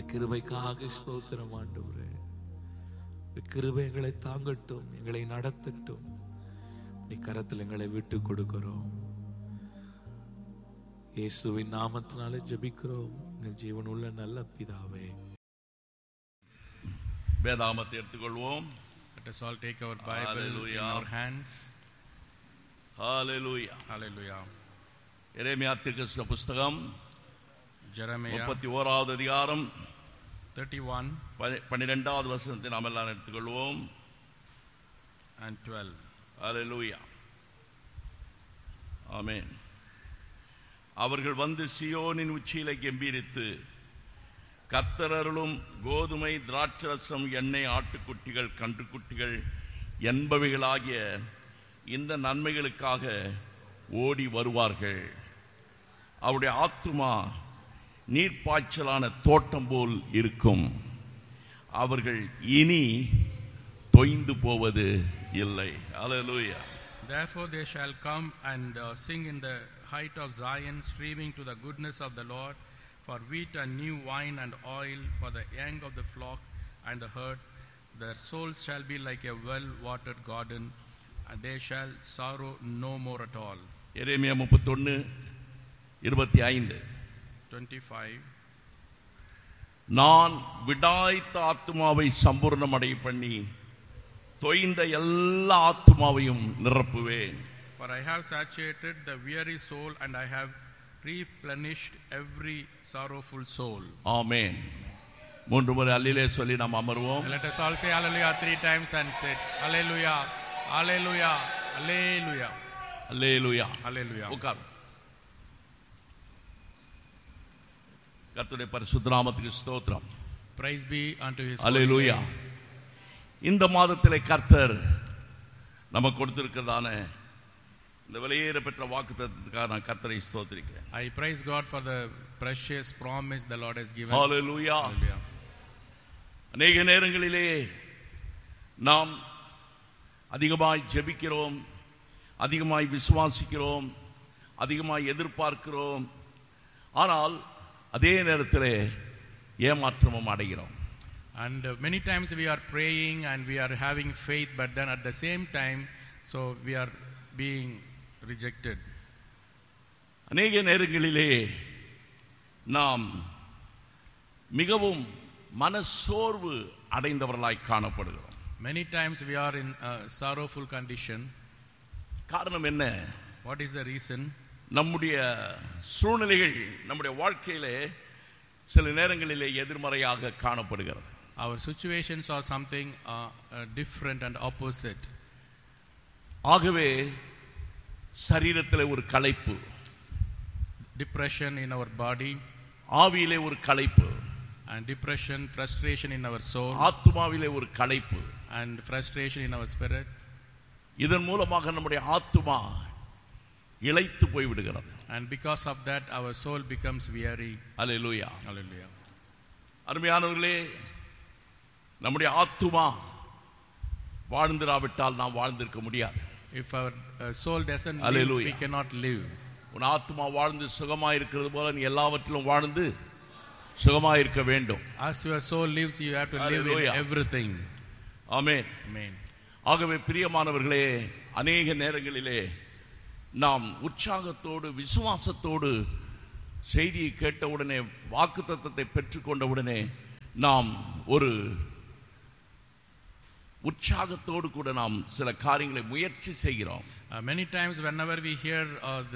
கிருபைக்காக ஸ்தோத்திரம் ஆண்டவரே இந்த கிருபை எங்களை தாங்கட்டும் எங்களை நடத்தட்டும் நீ கரத்தில் எங்களை விட்டு கொடுக்கிறோம் இயேசுவின் நாமத்தினாலே ஜெபிக்கிறோம் எங்கள் ஜீவனுள்ள நல்ல பிதாவே வேதாமத்தை எடுத்துக்கொள்வோம் Let us all take our Bible in Hallelujah. our hands. Hallelujah Hallelujah. எரேமியா தீர்க்கதரிசன புஸ்தகம் Jeremiah முப்பத்தி ஓராவது அதிகாரம் 31 பனி- பன்னிரெண்டாவது வசனத்தை நாம் எல்லாம் எடுத்துக்கொள்வோம் and 12. ஹalleluya ஆமென் அவர்கள் வந்து சியோனின் உச்சியிலே கெம்பீரித்து கர்த்தரருளும் கோதுமை திராட்சரசம் எண்ணெய் ஆட்டுக்குட்டிகள் கன்றுக்குட்டிகள் என்பவைகளாகிய இந்த நன்மைகளுக்காக ஓடி வருவார்கள் அவருடைய ஆத்துமா நீர்ப்பாய்ச்சலான தோட்டம் போல் இருக்கும் அவர்கள் இனி தொய்ந்து போவது இல்லை அல்லேலூயா Therefore they shall come and uh, sing in the height of Zion, streaming to the goodness of the Lord, for wheat and new wine and oil, for the young of the flock and the herd. Their souls shall be like a well watered garden, and they shall sorrow no more at all. எரேமியா முப்பத்தொன்னு இருபத்தி ஐந்து 25. நான் விடாய்த்த ஆத்துமாவை சம்பூர்ணமடை பண்ணி தொய்ந்த எல்லா ஆத்துமாவையும் நிரப்புவேன் For I have saturated the weary soul, and I have replenished every sorrowful soul. ஆமென் மூன்று முறை அல்லிலே சொல்லி நாம் அமர்வோம் And let us all say hallelujah three times and say hallelujah, hallelujah, hallelujah, hallelujah hallelujah. உட்கார் கர்த்தருடைய பரிசுத்த நாமத்துக்கு ஸ்தோத்திரம் Praise be unto his holy hallelujah name. இந்த மாதத்திலே கர்த்தர் நமக்கு கொடுத்திருக்கிறதான இந்த வெளியேற பெற்ற வாக்கு தத்துவத்துக்காக நான் கர்த்தரை ஸ்தோத்திரிக்கிறேன் I praise God for the precious promise the Lord has given. Hallelujah Hallelujah. அநேக நேரங்களிலே நாம் அதிகமாய் ஜெபிக்கிறோம் அதிகமாய் விசுவாசிக்கிறோம் அதிகமாய் எதிர்பார்க்கிறோம் ஆனால் அதே நேரத்தில் ஏமாற்றமும் அடைகிறோம் And uh, many times we are praying and we are having faith, but then at the same time, so we are being rejected. அநேக நேரங்களிலே நாம் மிகவும் மனசோர்வு அடைந்தவர்களாய் காணப்படுகிறோம் Many times we are in a sorrowful condition. காரணம் என்ன What is the reason? நம்முடைய சூழ்நிலைகள் நம்முடைய வாழ்க்கையிலே சில நேரங்களிலே எதிர்மறையாக காணப்படுகிறது Our situations are something uh, uh, different and opposite. ஆகவே சரீரத்திலே ஒரு களைப்பு Depression in our body ஆவியிலே ஒரு களைப்பு and depression, frustration in our soul ஆத்துமாவிலே ஒரு களைப்பு and frustration in our spirit. இதன் மூலமாக நம்முடைய ஆத்துமா இளைத்து போய்விடுகிறது And because of that, our soul becomes weary. Hallelujah Hallelujah. அருமையானவர்களே நம்முடைய ஆத்துமா வாழ்ந்திராவிட்டால் நாம் வாழ்ந்திருக்க முடியாது If our uh, soul doesn't live, Hallelujah. we cannot live. உன் ஆத்துமா வாழ்ந்து சுகமாய் இருக்கிறது போல நீ எல்லாவற்றிலும் வாழ்ந்து சுகமாய் இருக்க வேண்டும் As your soul lives, you have to live in Hallelujah. everything. Amen Amen. ஆகவே பிரியமானவர்களே அநேக நேரங்களிலே நாம் உற்சாகத்தோடு விசுவாசத்தோடு செய்தியை கேட்டவுடனே வாக்கு தத்தத்தை பெற்றுக்கொண்டவுடனே நாம் ஒரு உற்சாகத்தோடு கூட நாம் சில காரியங்களை முயற்சி செய்கிறோம் Uh, many times, whenever we hear uh, the